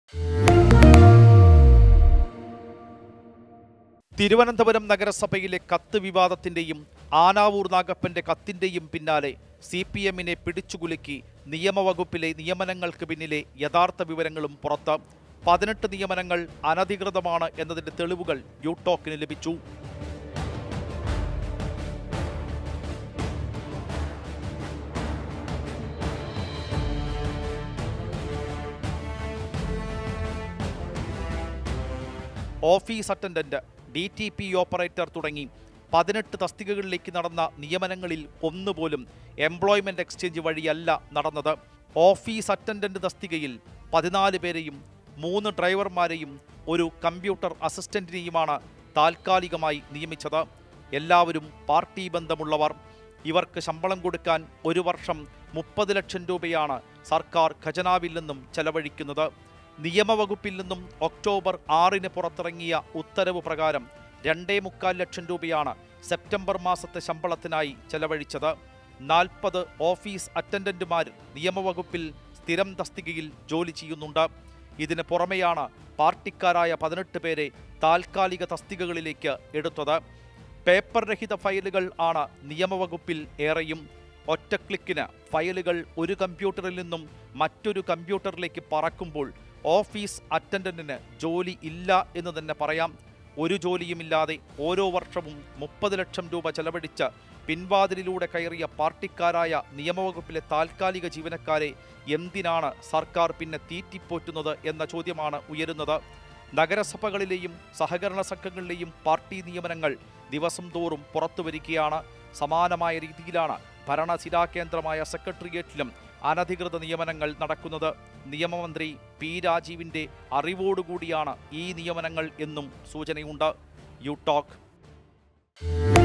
തിരുവനന്തപുരം നഗരസഭയിലെ കത്ത് വിവാദത്തിന്റെയും ആനാവൂർ നാഗപ്പന്റെ കത്തിന്റെയും പിന്നാലെ സി പി എമ്മിനെ പിടിച്ചുകുലുക്കി നിയമവകുപ്പിലെ നിയമനങ്ങൾക്ക് പിന്നിലെ യഥാർത്ഥ വിവരങ്ങളും പുറത്ത് പതിനെട്ട് നിയമനങ്ങൾ അനധികൃതമാണ് എന്നതിന്റെ തെളിവുകൾ യൂടോക്കിന് ലഭിച്ചു office attendant D T P operator തുടങ്ങി പതിനെട്ട് തസ്തികകളിലേക്ക് നടന്ന നിയമനങ്ങളിൽ ഒന്നുപോലും എംപ്ലോയ്മെന്റ് എക്സ്ചേഞ്ച് വഴിയല്ല നടന്നത് ഓഫീസ് അറ്റൻഡന്റ് തസ്തികയിൽ പതിനാല് പേരെയും മൂന്ന് ഡ്രൈവർമാരെയും ഒരു കമ്പ്യൂട്ടർ അസിസ്റ്റന്റിനെയുമാണ് താൽക്കാലികമായി നിയമിച്ചത് എല്ലാവരും പാർട്ടി ബന്ധമുള്ളവർ ഇവർക്ക് ശമ്പളം കൊടുക്കാൻ ഒരു വർഷം മുപ്പത് ലക്ഷം രൂപയാണ് സർക്കാർ ഖജനാവിൽ നിന്നും ചെലവഴിക്കുന്നത് നിയമവകുപ്പിൽ നിന്നും ഒക്ടോബർ ആറിന് പുറത്തിറങ്ങിയ ഉത്തരവ് പ്രകാരം രണ്ടേ മുക്കാൽ ലക്ഷം രൂപയാണ് സെപ്റ്റംബർ മാസത്തെ ശമ്പളത്തിനായി ചെലവഴിച്ചത് നാൽപ്പത് ഓഫീസ് അറ്റൻഡന്റുമാർ നിയമവകുപ്പിൽ സ്ഥിരം തസ്തികയിൽ ജോലി ചെയ്യുന്നുണ്ട് ഇതിന് പുറമെയാണ് പാർട്ടിക്കാരായ പതിനെട്ട് പേരെ താൽക്കാലിക തസ്തികകളിലേക്ക് എടുത്തത് പേപ്പർ രഹിത ഫയലുകൾ ആണ് നിയമവകുപ്പിൽ ഏറെയും ഒറ്റ ക്ലിക്കിന് ഫയലുകൾ ഒരു കമ്പ്യൂട്ടറിൽ നിന്നും മറ്റൊരു കമ്പ്യൂട്ടറിലേക്ക് പറക്കുമ്പോൾ ഓഫീസ് അറ്റൻഡന്റിന് ജോലി ഇല്ല എന്ന് തന്നെ പറയാം ഒരു ജോലിയുമില്ലാതെ ഓരോ വർഷവും മുപ്പത് ലക്ഷം രൂപ ചെലവഴിച്ച് പിൻവാതിലിലൂടെ കയറിയ പാർട്ടിക്കാരായ നിയമവകുപ്പിലെ താൽക്കാലിക ജീവനക്കാരെ എന്തിനാണ് സർക്കാർ പിന്നെ തീറ്റിപ്പോറ്റുന്നത് എന്ന ചോദ്യമാണ് ഉയരുന്നത് നഗരസഭകളിലെയും സഹകരണ സംഘങ്ങളിലെയും പാർട്ടി നിയമനങ്ങൾ ദിവസം തോറും പുറത്തുവരികയാണ് സമാനമായ രീതിയിലാണ് ഭരണസിരാ കേന്ദ്രമായ സെക്രട്ടേറിയറ്റിലും അനധികൃത നിയമനങ്ങൾ നടക്കുന്നത് നിയമമന്ത്രി പി രാജീവിന്റെ അറിവോടുകൂടിയാണ് ഈ നിയമനങ്ങൾ എന്നും സൂചനയുണ്ട് യു ടോക്ക്